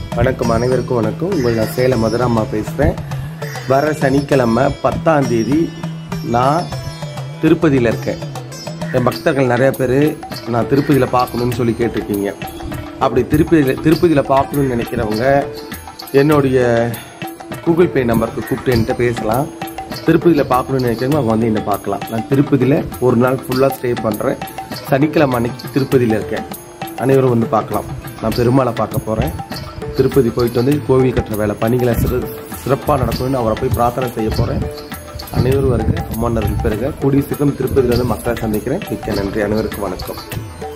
வணக்கம் அனைவருக்கும் வணக்கம் உங்கள் நான் சேலம் மதுராம்மா பேசுகிறேன் வர சனிக்கிழமை பத்தாம் தேதி நான் திருப்பதியில் இருக்கேன் என் பக்தர்கள் நிறைய பேர் நான் திருப்பதியில் பார்க்கணும்னு சொல்லி கேட்டிருக்கீங்க அப்படி திருப்பதியில் திருப்பதியில் பார்க்கணும்னு நினைக்கிறவங்க என்னுடைய கூகுள் பே நம்பருக்கு கூப்பிட்டு என்கிட்ட பேசலாம் திருப்பதியில் பார்க்கணும்னு நினைக்கிறவங்க அவங்க வந்து என்னை பார்க்கலாம் நான் திருப்பதியில் ஒரு நாள் ஃபுல்லாக ஸ்டே பண்ணுறேன் சனிக்கிழமை அன்னைக்கு திருப்பதியில் இருக்கேன் அனைவரும் வந்து பார்க்கலாம் நான் பெருமாளை பார்க்க போகிறேன் திருப்பதி போயிட்டு வந்து கோவில் கட்டுற வேலை பணிகளை சிறு சிறப்பாக நடக்கணும்னு அவரை போய் பிரார்த்தனை செய்ய போகிறேன் அனைவரும் வருக அம்மாண்டர்கள் பெருக கூடிய சீக்கிரம் திருப்பதியில் வந்து மக்களை சந்திக்கிறேன் மிக்க நன்றி அனைவருக்கும் வணக்கம்